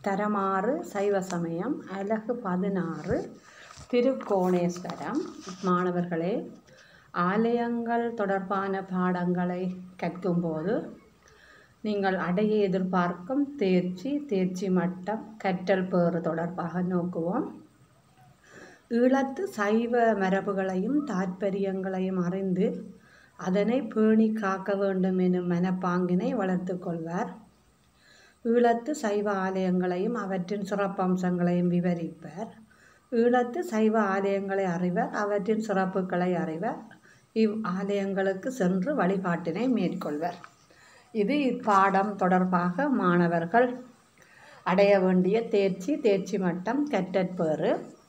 தரமாறு சைவ சமயம் அலகு பதினாறு திருக்கோணேஸ்வரம் மாணவர்களே ஆலயங்கள் தொடர்பான பாடங்களை கற்கும்போது நீங்கள் அடைய எதிர்பார்க்கும் தேர்ச்சி தேர்ச்சி மட்டம் கற்றல் பேறு தொடர்பாக நோக்குவோம் ஈழத்து சைவ மரபுகளையும் தாற்பயங்களையும் அறிந்து அதனை பேணி காக்க வேண்டும் எனும் மனப்பாங்கினை வளர்த்து கொள்வார் ஈழத்து சைவ ஆலயங்களையும் அவற்றின் சிறப்பம்சங்களையும் விவரிப்பார் ஈழத்து சைவ ஆலயங்களை அறிவர் அவற்றின் சிறப்புகளை அறிவர் இவ் ஆலயங்களுக்கு சென்று வழிபாட்டினை மேற்கொள்வர் இது இப்பாடம் தொடர்பாக மாணவர்கள் அடைய வேண்டிய தேர்ச்சி தேர்ச்சி மட்டம் கற்றற்பேறு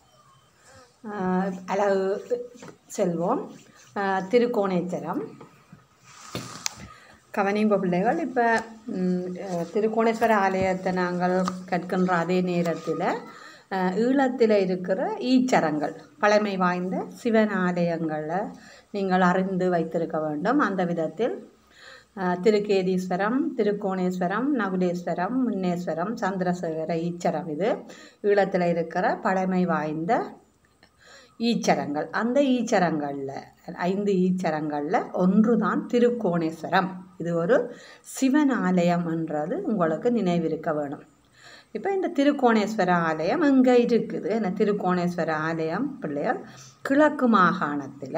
அழகு செல்வோம் திருக்கோணேச்சரம் கவனிங்க பிள்ளைகள் இப்போ திருக்கோணேஸ்வர ஆலயத்தை நாங்கள் கற்கின்ற அதே நேரத்தில் ஈழத்தில் இருக்கிற ஈச்சரங்கள் பழமை வாய்ந்த சிவன் ஆலயங்களை நீங்கள் அறிந்து வைத்திருக்க வேண்டும் அந்த விதத்தில் திருக்கேதீஸ்வரம் திருக்கோணேஸ்வரம் நகுலேஸ்வரம் முன்னேஸ்வரம் சந்திரசேகர ஈச்சரம் இது ஈழத்தில் இருக்கிற பழமை வாய்ந்த ஈச்சரங்கள் அந்த ஈச்சரங்களில் ஐந்து ஈச்சரங்களில் ஒன்று தான் திருக்கோணேஸ்வரம் இது ஒரு சிவன் ஆலயம் என்றது உங்களுக்கு நினைவிருக்க வேணும் இப்போ இந்த திருக்கோணேஸ்வர ஆலயம் எங்கே இருக்குது என்ன திருக்கோணேஸ்வர ஆலயம் பிள்ளைகள் கிழக்கு மாகாணத்தில்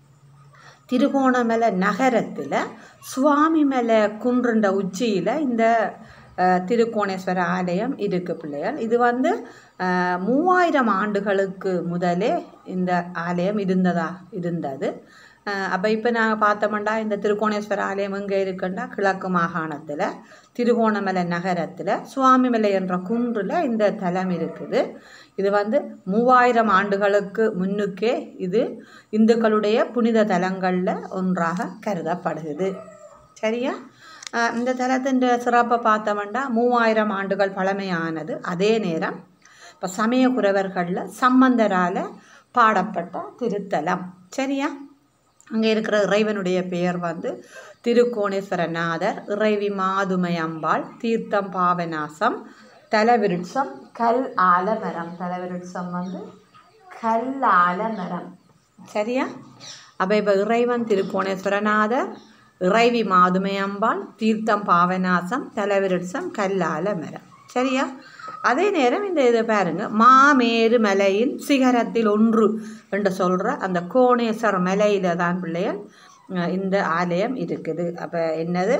திருகோணமலை நகரத்தில் சுவாமிமலை குன்றுண்ட உச்சியில் இந்த திருக்கோணேஸ்வர ஆலயம் இருக்குது பிள்ளைகள் இது வந்து மூவாயிரம் ஆண்டுகளுக்கு முதலே இந்த ஆலயம் இருந்ததா இருந்தது அப்போ இப்போ நாங்கள் பார்த்தோம்னா இந்த திருக்கோணேஸ்வர ஆலயம் எங்கே இருக்குன்னா கிழக்கு மாகாணத்தில் திருகோணமலை நகரத்தில் சுவாமிமலை என்ற குன்றில் இந்த தலம் இருக்குது இது வந்து மூவாயிரம் ஆண்டுகளுக்கு முன்னுக்கே இது இந்துக்களுடைய புனித தலங்களில் ஒன்றாக கருதப்படுகிறது சரியா இந்த தலத்தின் சிறப்பை பார்த்தோம்னா மூவாயிரம் ஆண்டுகள் பழமையானது அதே நேரம் இப்போ சமய குறவர்களில் சம்பந்தரால் பாடப்பட்ட திருத்தலம் சரியா அங்கே இருக்கிற இறைவனுடைய பெயர் வந்து திருக்கோணேஸ்வரநாதர் இறைவி மாதுமை அம்பாள் தீர்த்தம் பாவநாசம் தலவிருட்சம் கல் ஆலமரம் தலவிருட்சம் வந்து கல் ஆலமரம் சரியா அப்போ இப்போ இறைவன் திருக்கோணேஸ்வரநாதர் இறைவி மாதுமை அம்பாள் தீர்த்தம் பாவநாசம் தலவிருட்சம் கல்லால மரம் சரியா அதே நேரம் இந்த இதை பாருங்க மாமேரு மலையின் சிகரத்தில் ஒன்று என்று சொல்கிற அந்த கோணேஸ்வர மலையில் தான் பிள்ளைகள் இந்த ஆலயம் இருக்குது அப்போ என்னது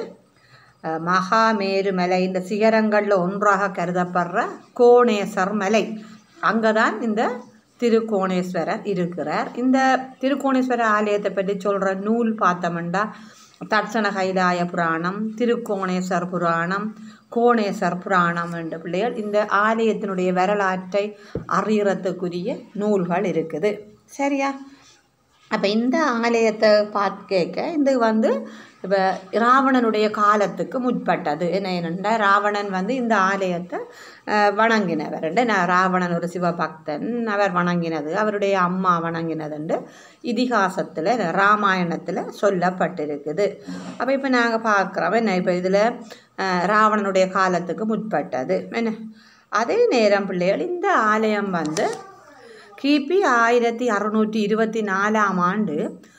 மகாமேரு மலை இந்த சிகரங்களில் ஒன்றாக கருதப்படுற கோணேஸ்வர் மலை அங்கே தான் இந்த திருக்கோணேஸ்வரர் இருக்கிறார் இந்த திருக்கோணேஸ்வர ஆலயத்தை பற்றி சொல்கிற நூல் பார்த்தோம்னா தட்சண கைலாய புராணம் திருக்கோணேஸ்வர் புராணம் கோணேஸ்வர் புராணம் என்ற பிள்ளைகள் இந்த ஆலயத்தினுடைய வரலாற்றை அறியறதுக்குரிய நூல்கள் இருக்குது சரியா அப்போ இந்த ஆலயத்தை பார்த்து கேட்க இது வந்து இப்போ ராவணனுடைய காலத்துக்கு முற்பட்டது என்ன என்னென்னா ராவணன் வந்து இந்த ஆலயத்தை வணங்கினவர் நான் ராவணன் ஒரு சிவபக்தன் அவர் வணங்கினது அவருடைய அம்மா வணங்கினதுண்டு இதிகாசத்தில் ராமாயணத்தில் சொல்லப்பட்டிருக்குது அப்போ இப்போ நாங்கள் பார்க்குறோம் என்ன இப்போ இதில் ராவணனுடைய காலத்துக்கு முற்பட்டது என்ன அதே நேரம் பிள்ளைகள் இந்த ஆலயம் வந்து கிபி ஆயிரத்தி அறுநூற்றி இருபத்தி நாலாம் ஆண்டு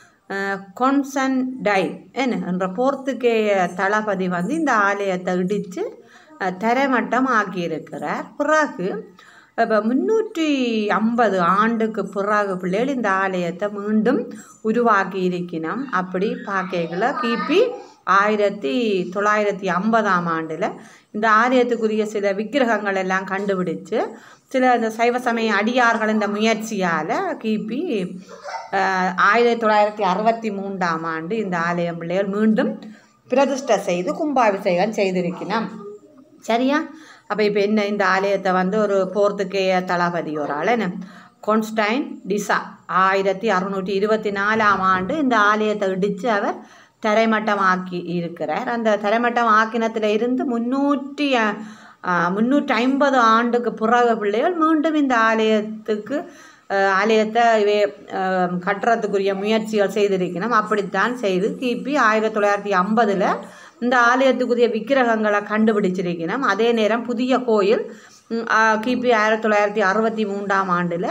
கொன்சன்டை என்ன என்ற போர்த்துகேய தளபதி வந்து இந்த ஆலயத்தை இடித்து தரைமட்டம் ஆக்கியிருக்கிறார் பிறகு இப்போ முன்னூற்றி ஐம்பது ஆண்டுக்கு பிறகு பிள்ளைகள் இந்த ஆலயத்தை மீண்டும் உருவாக்கி இருக்கணும் அப்படி பார்க்கல கிபி ஆயிரத்தி தொள்ளாயிரத்தி ஐம்பதாம் ஆண்டில் இந்த ஆலயத்துக்குரிய சில விக்கிரகங்கள் எல்லாம் கண்டுபிடிச்சு சில இந்த சைவ சமய அடியார்கள் இந்த முயற்சியால் கிபி ஆயிரத்தி தொள்ளாயிரத்தி அறுபத்தி மூன்றாம் ஆண்டு இந்த ஆலயம் பிள்ளைகள் மீண்டும் பிரதிஷ்டை செய்து கும்பாபிஷேகம் செய்திருக்கணும் சரியா அப்போ இப்போ என்ன இந்த ஆலயத்தை வந்து ஒரு போர்த்துக்கேய தளபதி ஒரு ஆள் என்ன கொன்ஸ்டைன் டிசா ஆயிரத்தி அறுநூற்றி இருபத்தி நாலாம் ஆண்டு இந்த ஆலயத்தை இடித்து அவர் தரைமட்டமாக்கி இருக்கிறார் அந்த தரைமட்டம் ஆக்கினத்தில் இருந்து முன்னூற்றி முந்நூற்றி ஐம்பது ஆண்டுக்கு பிறகு பிள்ளைகள் மீண்டும் இந்த ஆலயத்துக்கு ஆலயத்தை இவே கட்டுறதுக்குரிய முயற்சிகள் செய்திருக்கணும் அப்படித்தான் செய்து கிபி ஆயிரத்தி தொள்ளாயிரத்தி ஐம்பதில் இந்த ஆலயத்துக்குரிய விக்கிரகங்களை கண்டுபிடிச்சிருக்கணும் அதே நேரம் புதிய கோயில் ம், ஆ, கிபி ஆயிரத்தி தொள்ளாயிரத்தி அறுபத்தி மூன்றாம் ஆண்டில்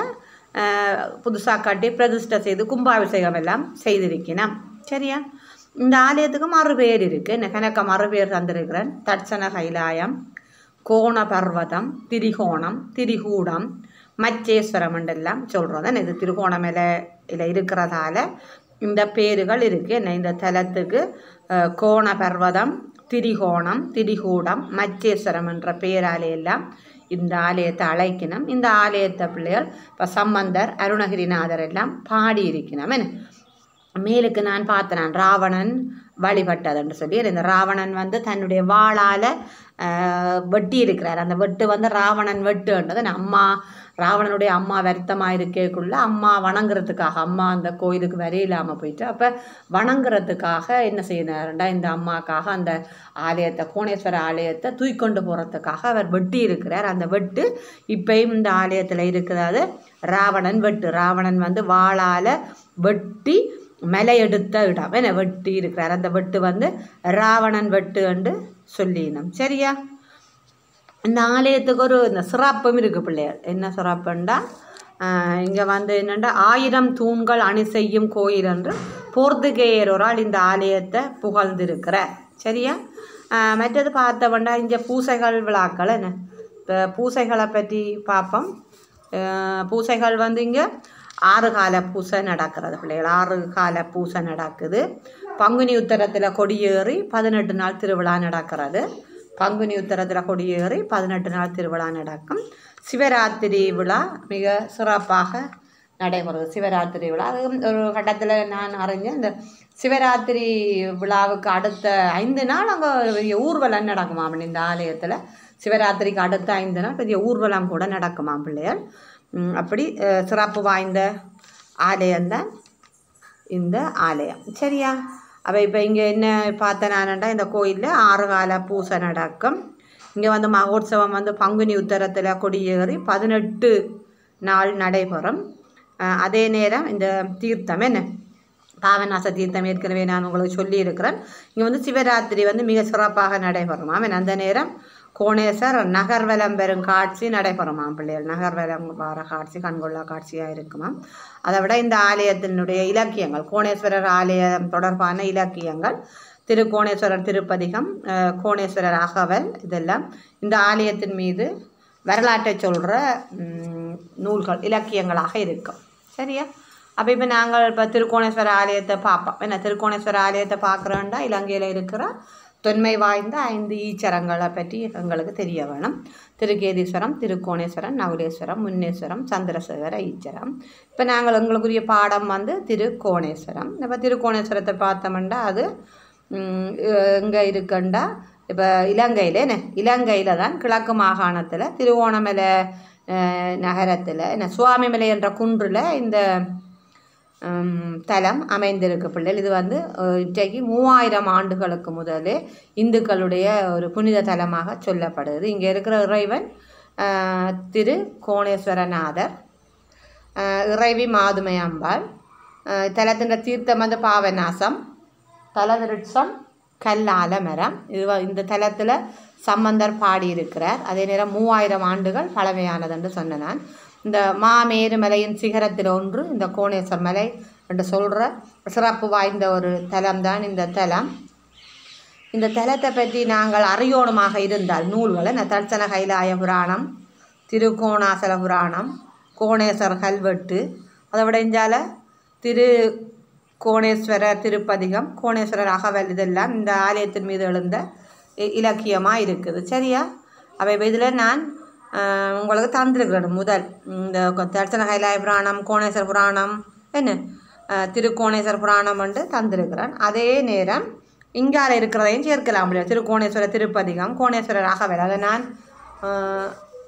புதுசாக கட்டி பிரதிஷ்டை செய்து கும்பாபிஷேகம் எல்லாம் செய்திருக்கணும் சரியா இந்த ஆலயத்துக்கு மறு பேர் இருக்குது என்ன கணக்க மறு பேர் தந்திருக்கிறேன் தட்சண கைலாயம் கோண பர்வதம் திரிகோணம் திரிகூடம் மச்சேஸ்வரம் எல்லாம் சொல்கிறோம் தான் இது திருகோணமலையில் இருக்கிறதால இந்த பேர்கள் இருக்குது என்ன இந்த தலத்துக்கு அஹ், கோண பர்வதம் திரிகோணம் திரிகூடம் மச்சேஸ்வரம் என்ற பெயராலே எல்லாம் இந்த ஆலயத்தை அழைக்கணும் இந்த ஆலயத்தை பிள்ளைகள் இப்போ சம்பந்தர் அருணகிரிநாதர் எல்லாம் பாடியிருக்கணும் என்ன மேலுக்கு நான் பார்த்தேன் நான் ராவணன் வழிபட்டதுன்னு சொல்லி இந்த ராவணன் வந்து தன்னுடைய வாளால் வெட்டி இருக்கிறார் அந்த வெட்டு வந்து ராவணன் வெட்டுன்றது நான் அம்மா ராவணனுடைய அம்மா வருத்தமாக இருக்கக்குள்ள அம்மா வணங்குறதுக்காக அம்மா அந்த கோயிலுக்கு வரையில்லாமல் போயிட்டு அப்போ வணங்குறதுக்காக என்ன செய்யறாருண்டா இந்த அம்மாக்காக அந்த ஆலயத்தை கோணேஸ்வர ஆலயத்தை தூக்கிக்கொண்டு போகிறதுக்காக அவர் வெட்டி இருக்கிறார் அந்த வெட்டு இப்பயும் இந்த ஆலயத்தில் இருக்கிறது ராவணன் வெட்டு ராவணன் வந்து வாளால் வெட்டி மலை எடுத்த இடம் என்ன வெட்டி இருக்கிறார் அந்த வெட்டு வந்து ராவணன் வெட்டு என்று சொல்லினோம் சரியா இந்த ஆலயத்துக்கு ஒரு இந்த சிறப்பும் இருக்குது பிள்ளைகள் என்ன சிறப்புண்டா இங்கே வந்து என்னென்னா ஆயிரம் தூண்கள் அணி செய்யும் கோயில் என்று போர்த்துகேயர் ஒரு ஆள் இந்த ஆலயத்தை புகழ்ந்திருக்கிறார் சரியா ஆஹ் மற்றது பார்த்தவண்டா இங்கே பூசைகள் விழாக்கள் என்ன இப்போ பூசைகளை பற்றி பார்ப்போம் ஆஹ் பூசைகள் வந்து இங்கே ஆறு கால பூசை நடக்கிறது பிள்ளைகள் ஆறு கால பூசை நடக்குது பங்குனி உத்தரத்தில் கொடியேறி பதினெட்டு நாள் திருவிழா நடக்கிறது பங்குனி உத்தரத்தில் கொடியேறி பதினெட்டு நாள் திருவிழா நடக்கும் சிவராத்திரி விழா மிக சிறப்பாக நடைபெறுது சிவராத்திரி விழா அது ஒரு கட்டத்தில் நான் அறிஞ்சேன் இந்த சிவராத்திரி விழாவுக்கு அடுத்த ஐந்து நாள் அங்கே பெரிய ஊர்வலம் நடக்குமாம் இந்த ஆலயத்தில் சிவராத்திரிக்கு அடுத்த ஐந்து நாள் பெரிய ஊர்வலம் கூட நடக்குமாம் பிள்ளைகள் ம், அப்படி அஹ், சிறப்பு வாய்ந்த ஆலயம்தான் இந்த ஆலயம் சரியா அப்போ இப்போ இங்கே என்ன பார்த்தேன் நானண்டா இந்த கோயிலில் ஆறு கால பூசை நடக்கும் இங்கே வந்து மகோத்சவம் வந்து பங்குனி உத்தரத்தில் கொடியேறி பதினெட்டு நாள் நடைபெறும் அஹ் அதே நேரம் இந்த தீர்த்தம் என்ன பாவநாச தீர்த்தம் ஏற்கனவே நான் உங்களுக்கு சொல்லியிருக்கிறேன் இங்கே வந்து சிவராத்திரி வந்து மிக சிறப்பாக நடைபெறும் ஆமாம் அந்த நேரம் கோணேசர் நகர்வலம் பெறும் காட்சி நடைபெறுமாம் பிள்ளைகள் நகர்வலம் வர காட்சி கண்கொள்ளா காட்சியாக இருக்குமாம் அதை விட இந்த ஆலயத்தினுடைய இலக்கியங்கள் கோணேஸ்வரர் ஆலயம் தொடர்பான இலக்கியங்கள் திருக்கோணேஸ்வரர் திருப்பதிகம் அஹ், கோணேஸ்வரர் அகவல் இதெல்லாம் இந்த ஆலயத்தின் மீது வரலாற்றை சொல்கிற நூல்கள் இலக்கியங்களாக இருக்கும் சரியா அப்போ இப்போ நாங்கள் இப்போ திருக்கோணேஸ்வர ஆலயத்தை பார்ப்போம் என்ன திருக்கோணேஸ்வர ஆலயத்தை பார்க்குறோண்டா இலங்கையில் இருக்கிற தொன்மை வாய்ந்த ஐந்து ஈச்சரங்களை பற்றி எங்களுக்கு தெரிய வேணும் திருக்கேதீஸ்வரம் திருக்கோணேஸ்வரம் நகுலேஸ்வரம் முன்னேஸ்வரம் சந்திரசேகர ஈச்சரம் இப்போ நாங்கள் எங்களுக்குரிய பாடம் வந்து திருக்கோணேஸ்வரம் இப்போ திருக்கோணேஸ்வரத்தை பார்த்தோம்னா அது எங்கே இருக்குண்டா இப்போ இலங்கையில் என்ன இலங்கையில் தான் கிழக்கு மாகாணத்தில் திருவோணமலை நகரத்தில் என்ன சுவாமிமலை என்ற குன்றில் இந்த ஹம், தலம் அமைந்திருக்கு பிள்ளைகள் இது வந்து அஹ், இன்றைக்கு மூவாயிரம் ஆண்டுகளுக்கு முதலே இந்துக்களுடைய ஒரு புனித தலமாக சொல்லப்படுது இங்கே இருக்கிற இறைவன் அஹ், திரு கோணேஸ்வரநாதர் அஹ், இறைவி மாதுமை அம்பாள் அஹ், தலத்தின் தீர்த்தம் வந்து பாவநாசம் தலவிருட்சம் கல்லால மரம் இது வ- இந்த தலத்தில் சம்பந்தர் பாடியிருக்கிறார் அதே நேரம் மூவாயிரம் ஆண்டுகள் பழமையானது என்று சொன்னேன் நான் இந்த மாமேரு மலையின் சிகரத்தில் ஒன்று இந்த கோணேஸ்வர் மலை என்று சொல்கிற சிறப்பு வாய்ந்த ஒரு தலம்தான் இந்த தலம் இந்த தலத்தை பற்றி நாங்கள் அறியோணமாக இருந்தால் நூல்களை இந்த தட்சண கைலாய புராணம் திருக்கோணாசல புராணம் கோணேஸ்வர் கல்வெட்டு அதை விட இஞ்சால திரு கோணேஸ்வரர் திருப்பதிகம் கோணேஸ்வரர் அகவல் இதெல்லாம் இந்த ஆலயத்தின் மீது எழுந்த இ- இலக்கியமாக இருக்குது சரியா அவை இதில் நான் ஆஹ், உங்களுக்கு தந்திருக்கிறேன் முதல் இந்த கொ- தட்சண கைலாய புராணம் கோணேஸ்வர புராணம் என்ன ஆஹ், திருக்கோணேஸ்வர புராணம் வந்து தந்திருக்கிறேன் அதே நேரம் இங்கால இருக்கிறதையும் சேர்க்கலாம் முடியாது திருக்கோணேஸ்வர திருப்பதிகம் கோணேஸ்வரர் அகவல் அதை நான் ஆஹ்,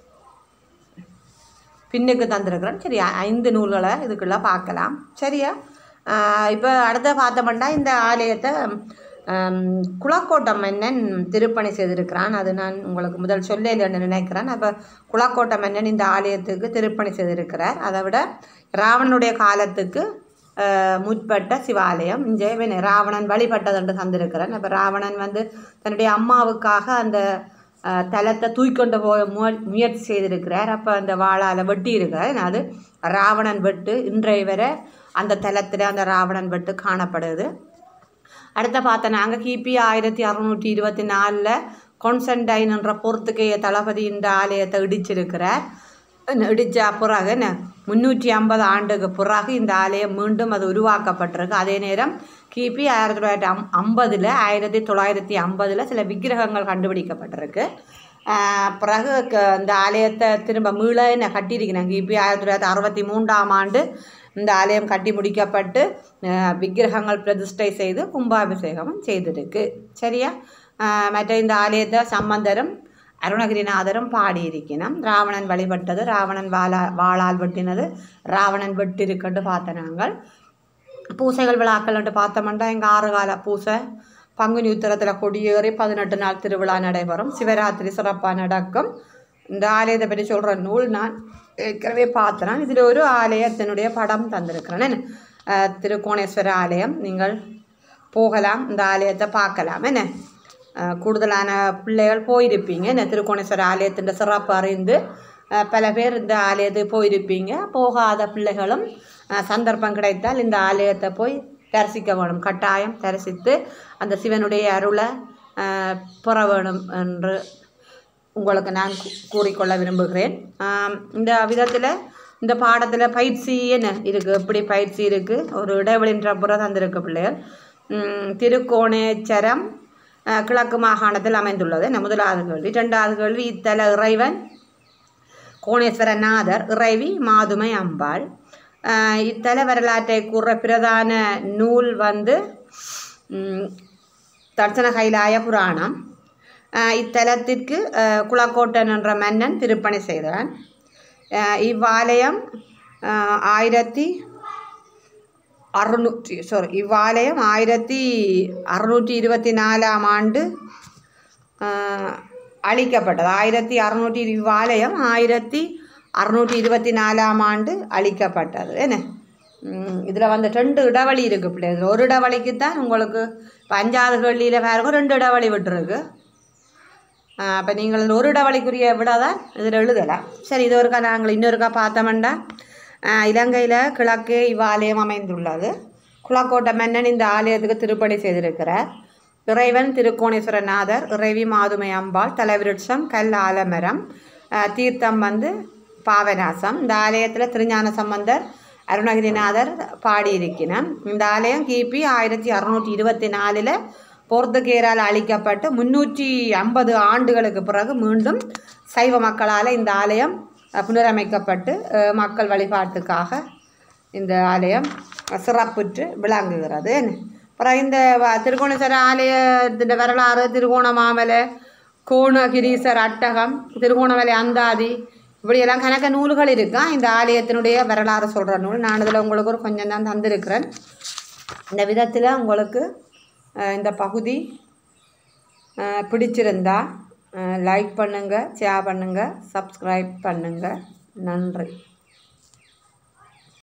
பின்னுக்கு தந்திருக்கிறேன் சரி ஐந்து நூல்களை இதுக்குள்ள பார்க்கலாம் சரியா இப்போ அடுத்த பார்த்தோம்னா இந்த ஆலயத்தை ஆம், குளக்கோட்டை மன்னன் திருப்பணி செய்திருக்கிறான் அது நான் உங்களுக்கு முதல் சொல்லலைன்னு நினைக்கிறேன் அப்போ குளக்கோட்டை மன்னன் இந்த ஆலயத்துக்கு திருப்பணி செய்திருக்கிறார் அதை விட ராவணனுடைய காலத்துக்கு ஆஹ், முற்பட்ட சிவாலயம் இங்கே இவன் ராவணன் வழிபட்டது என்று தந்திருக்கிறேன் அப்போ ராவணன் வந்து தன்னுடைய அம்மாவுக்காக அந்த அஹ், தலத்தை தூக்கிக்கொண்டு போக முய முயற்சி செய்திருக்கிறார் அப்போ அந்த வாளால் வெட்டி இருக்கிறார் அது ராவணன் வெட்டு இன்றைய வரை அந்த தலத்தில் அந்த ராவணன் வெட்டு காணப்படுது அடுத்த பார்த்த நாங்கள் கிபி ஆயிரத்தி அறநூற்றி இருபத்தி நாலில் கொன்சன்டைன் என்ற போர்த்துகேய தளபதி இந்த ஆலயத்தை இடிச்சிருக்கிறார் என்ன, இடிச்ச பிறகு என்ன முந்நூற்றி ஐம்பது ஆண்டுக்கு பிறகு இந்த ஆலயம் மீண்டும் அது உருவாக்கப்பட்டிருக்கு அதே நேரம் கிபி ஆயிரத்தி தொள்ளாயிரத்தி அம் ஐம்பதில் ஆயிரத்தி தொள்ளாயிரத்தி ஐம்பதில் சில விக்கிரகங்கள் கண்டுபிடிக்கப்பட்டிருக்கு ஆஹ் பிறகு க- இந்த ஆலயத்தை திரும்ப மீள என்ன கட்டியிருக்கிறாங்க கிபி ஆயிரத்தி தொள்ளாயிரத்தி அறுபத்தி மூன்றாம் ஆண்டு இந்த ஆலயம் கட்டி முடிக்கப்பட்டு ஆஹ் விக்கிரகங்கள் பிரதிஷ்டை செய்து கும்பாபிஷேகமும் செய்திருக்கு சரியா ஆஹ் மற்ற இந்த ஆலயத்தை சம்பந்தரும் அருணகிரிநாதரும் பாடியிருக்கணும் ராவணன் வழிபட்டது ராவணன் வாளா வாளால் வெட்டினது ராவணன் வெட்டிருக்கண்டு பார்த்த நாங்கள் பூசைகள் விழாக்கள்ன்ட்டு பார்த்தோம்னா எங்கள் ஆறு கால பூசை பங்குனி உத்திரத்தில் கொடியேறி பதினெட்டு நாள் திருவிழா நடைபெறும் சிவராத்திரி சிறப்பாக நடக்கும் இந்த ஆலயத்தை பற்றி சொல்கிற நூல் நான் ஏற்கனவே பார்த்தேன் இதில் ஒரு ஆலயத்தினுடைய படம் தந்திருக்கிறேன் என்ன? அஹ், திருக்கோணேஸ்வர ஆலயம் நீங்கள் போகலாம் இந்த ஆலயத்தை பார்க்கலாம் என்ன அஹ், கூடுதலான பிள்ளைகள் போயிருப்பீங்க என்ன திருக்கோணேஸ்வர ஆலயத்தின் சிறப்பு அறிந்து அஹ், பல பேர் இந்த ஆலயத்துக்கு போயிருப்பீங்க போகாத பிள்ளைகளும் அஹ், சந்தர்ப்பம் கிடைத்தால் இந்த ஆலயத்தை போய் தரிசிக்க வேணும் கட்டாயம் தரிசித்து அந்த சிவனுடைய அருளை அஹ், பெற வேணும் என்று உங்களுக்கு நான் கூ- கூறிக்கொள்ள விரும்புகிறேன் ஆம், இந்த விதத்தில் இந்த பாடத்தில் பயிற்சி என்ன இருக்குது எப்படி பயிற்சி இருக்குது ஒரு இடைவெளின்ற புற தந்திருக்கு பிள்ளைகள் ம், திருக்கோணேச்சரம் அஹ், கிழக்கு மாகாணத்தில் அமைந்துள்ளது என்ன முதலாவது கேள்வி ரெண்டாவது கேள்வி இத்தல இறைவன் கோணேஸ்வரநாதர் இறைவி மாதுமை அம்பாள் ஆஹ் இத்தல வரலாற்றை கூற பிரதான நூல் வந்து ம், தட்சண கைலாய புராணம் ஆஹ் இத்தலத்திற்கு ஆஹ் குலக்கோட்டன் என்ற மன்னன் திருப்பணி செய்தான் ஆஹ் இவ்வாலயம் ஆஹ் ஆயிரத்தி அறுநூற்றி சாரி இவ்வாலயம் ஆயிரத்தி அறுநூற்றி இருபத்தி நாலாம் ஆண்டு ஆஹ், அழிக்கப்பட்டது ஆயிரத்தி அறுநூற்றி இவ்வாலயம் ஆயிரத்தி அறுநூற்றி இருபத்தி நாலாம் ஆண்டு அழிக்கப்பட்டது என்ன இதில் வந்து ரெண்டு இடைவெளி இருக்குது பிள்ளைகள் ஒரு இடைவெளிக்கு தான் உங்களுக்கு இப்போ அஞ்சாவது கேள்வியில் பாருங்க ரெண்டு இடைவெளி விட்டுருக்கு அப்போ நீங்கள் இந்த ஒரு இடைவெளிக்குரிய விட தான் இதில் எழுதலாம் சரி இது ஒருக்கா நாங்கள் இன்னொருக்கா பார்த்தோம்னா இலங்கையில் கிழக்கே இவ்வாலயம் அமைந்துள்ளது குளக்கோட்டை மன்னன் இந்த ஆலயத்துக்கு திருப்பணி செய்திருக்கிறார் இறைவன் திருக்கோணேஸ்வரநாதர் இறைவி மாதுமை அம்பாள் தலைவிருட்சம் கல் ஆலமரம் அஹ், தீர்த்தம் வந்து பாவநாசம் இந்த ஆலயத்தில் திருஞான சம்பந்தர் அருணகிரிநாதர் பாடியிருக்கிறார் இந்த ஆலயம் கிபி ஆயிரத்தி அறுநூற்றி இருபத்தி நாலில் போர்த்துகேரால் அழிக்கப்பட்டு முன்னூற்றி ஐம்பது ஆண்டுகளுக்கு பிறகு மீண்டும் சைவ மக்களால் இந்த ஆலயம் அஹ், புனரமைக்கப்பட்டு அஹ், மக்கள் வழிபாட்டுக்காக இந்த ஆலயம் சிறப்புற்று விளங்குகிறது அப்புறம் இந்த வ- திருக்கோணேஸ்வர ஆலயத்தின் வரலாறு திருகோணமாமலை கோணகிரீசர் அட்டகம் திருகோணமலை அந்தாதி இப்படியெல்லாம் கணக்க நூல்கள் இருக்கா இந்த ஆலயத்தினுடைய வரலாறு சொல்கிற நூல் நான் இதில் உங்களுக்கு ஒரு கொஞ்சம் தான் தந்திருக்கிறேன் இந்த விதத்தில் உங்களுக்கு அஹ், இந்த பகுதி அஹ், பிடிச்சிருந்தா லைக் பண்ணுங்கள் ஷேர் பண்ணுங்கள் சப்ஸ்கிரைப் பண்ணுங்கள் நன்றி